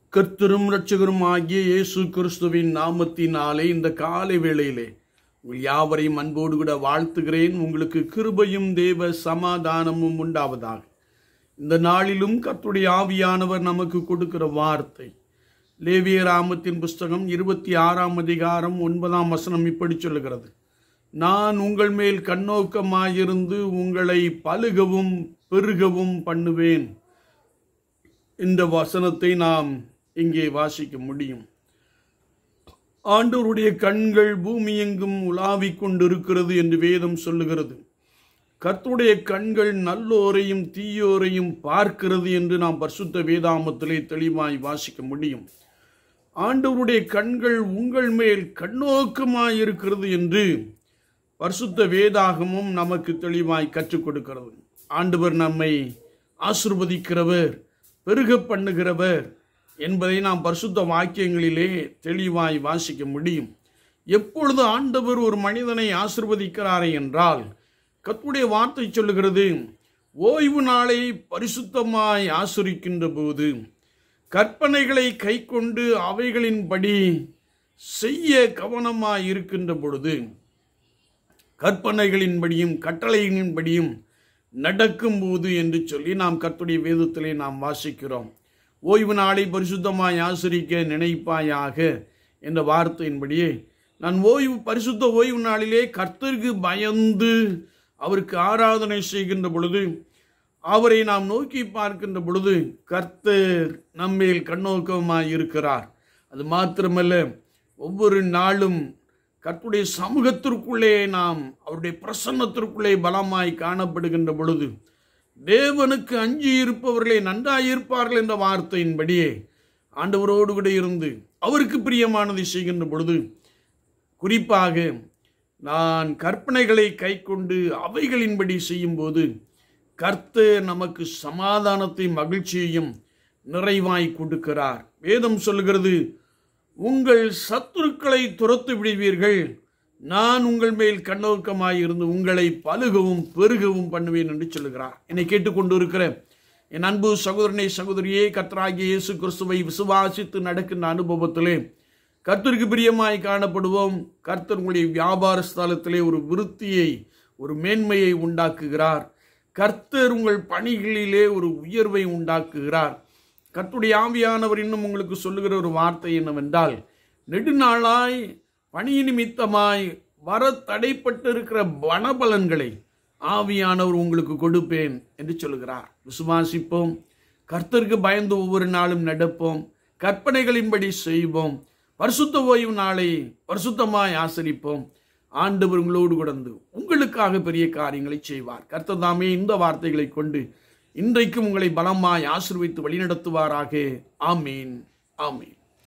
கர்த்தரும் இரட்சகரும் ஆகிய இயேசு கிறிஸ்துவின் நாமத்தினாலே இந்த காலை வேளையிலே உங்கள் யாவரையும் அன்போடு கூட வாழ்த்துகிறேன் உங்களுக்கு கிருபையும் தேவ சமாதானமும் உண்டாவதாக இந்த நாளிலும் கர்த்தருடைய ஆவியானவர் நமக்கு கொடுக்கிற வார்த்தை லேவிய ராமத்தின் புஸ்தகம் இருபத்தி ஆறாம் அதிகாரம் ஒன்பதாம் வசனம் இப்படி சொல்லுகிறது நான் உங்கள் மேல் கண்ணோக்கமாயிருந்து உங்களை பலுகவும் பெருகவும் பண்ணுவேன் இந்த வசனத்தை நாம் இங்கே வாசிக்க முடியும் ஆண்டவருடைய கண்கள் பூமி எங்கும் உலாவிக் கொண்டிருக்கிறது என்று வேதம் சொல்லுகிறது கர்த்தருடைய கண்கள் நல்லோரையும் தீயோரையும் பார்க்கிறது என்று நாம் பரிசுத்த வேதாமத்திலே தெளிவாய் வாசிக்க முடியும் ஆண்டவருடைய கண்கள் உங்கள் மேல் கண்ணோக்கமாய் இருக்கிறது என்று பரிசுத்த வேதாகமும் நமக்கு தெளிவாய் கற்றுக் கொடுக்கிறது ஆண்டவர் நம்மை ஆசிர்வதிக்கிறவர் பெருக பண்ணுகிறவர் என்பதை நாம் பரிசுத்த வாக்கியங்களிலே தெளிவாய் வாசிக்க முடியும் எப்பொழுது ஆண்டவர் ஒரு மனிதனை ஆசிர்வதிக்கிறாரே என்றால் கத்துடைய வார்த்தை சொல்லுகிறது ஓய்வு நாளை பரிசுத்தமாய் ஆசிரிக்கின்ற போது கற்பனைகளை கை கொண்டு அவைகளின்படி செய்ய கவனமாய் இருக்கின்ற பொழுது கற்பனைகளின்படியும் கட்டளைகளின்படியும் நடக்கும்போது என்று சொல்லி நாம் கர்த்துடைய வேதத்திலே நாம் வாசிக்கிறோம் ஓய்வு நாளை பரிசுத்தமாய் ஆசிரிக்க நினைப்பாயாக என்ற வார்த்தையின்படியே நான் ஓய்வு பரிசுத்த ஓய்வு நாளிலே கர்த்தருக்கு பயந்து அவருக்கு ஆராதனை செய்கின்ற பொழுது அவரை நாம் நோக்கி பார்க்கின்ற பொழுது கர்த்தர் நம்மேல் கண்ணோக்கமாய் இருக்கிறார் அது மாத்திரமல்ல ஒவ்வொரு நாளும் கர்த்துடைய சமூகத்திற்குள்ளே நாம் அவருடைய பிரசன்னத்திற்குள்ளே பலமாய் காணப்படுகின்ற பொழுது தேவனுக்கு அஞ்சி இருப்பவர்களே நன்றாயிருப்பார்கள் என்ற வார்த்தையின்படியே ஆண்டவரோடு கூட இருந்து அவருக்கு பிரியமானதை செய்கின்ற பொழுது குறிப்பாக நான் கற்பனைகளை கை கொண்டு அவைகளின்படி செய்யும்போது கர்த்தர் நமக்கு சமாதானத்தை மகிழ்ச்சியையும் நிறைவாய் கொடுக்கிறார் வேதம் சொல்லுகிறது உங்கள் சத்துருக்களை துரத்து விடுவீர்கள் நான் உங்கள் மேல் கண்ணோக்கமாய் இருந்து உங்களை பழுகவும் பெருகவும் பண்ணுவேன் என்று சொல்லுகிறார் என்னை கேட்டுக்கொண்டு இருக்கிற என் அன்பு சகோதரனை சகோதரியே கர்த்தராகிய இயேசு கிறிஸ்துவை விசுவாசித்து நடக்கின்ற அனுபவத்திலே கர்த்தருக்கு பிரியமாய் காணப்படுவோம் கர்த்தர் உங்களுடைய வியாபார ஸ்தலத்திலே ஒரு விருத்தியை ஒரு மேன்மையை உண்டாக்குகிறார் கர்த்தர் உங்கள் பணிகளிலே ஒரு உயர்வை உண்டாக்குகிறார் கர்த்துடைய ஆவியானவர் இன்னும் உங்களுக்கு சொல்லுகிற ஒரு வார்த்தை என்னவென்றால் நெடுநாளாய் பணி நிமித்தமாய் வர தடைப்பட்டிருக்கிற வனபலன்களை ஆவியானவர் உங்களுக்கு கொடுப்பேன் என்று சொல்லுகிறார் விசுவாசிப்போம் கர்த்தருக்கு பயந்து ஒவ்வொரு நாளும் நடப்போம் கற்பனைகளின்படி செய்வோம் பரிசுத்த ஓய்வு நாளை பரிசுத்தமாய் ஆசரிப்போம் ஆண்டவர் உங்களோடு கடந்து உங்களுக்காக பெரிய காரியங்களை செய்வார் கர்த்தர் தாமே இந்த வார்த்தைகளை கொண்டு இன்றைக்கும் உங்களை பலமாய் ஆசிர்வித்து வழிநடத்துவாராக ஆமீன் ஆமீன்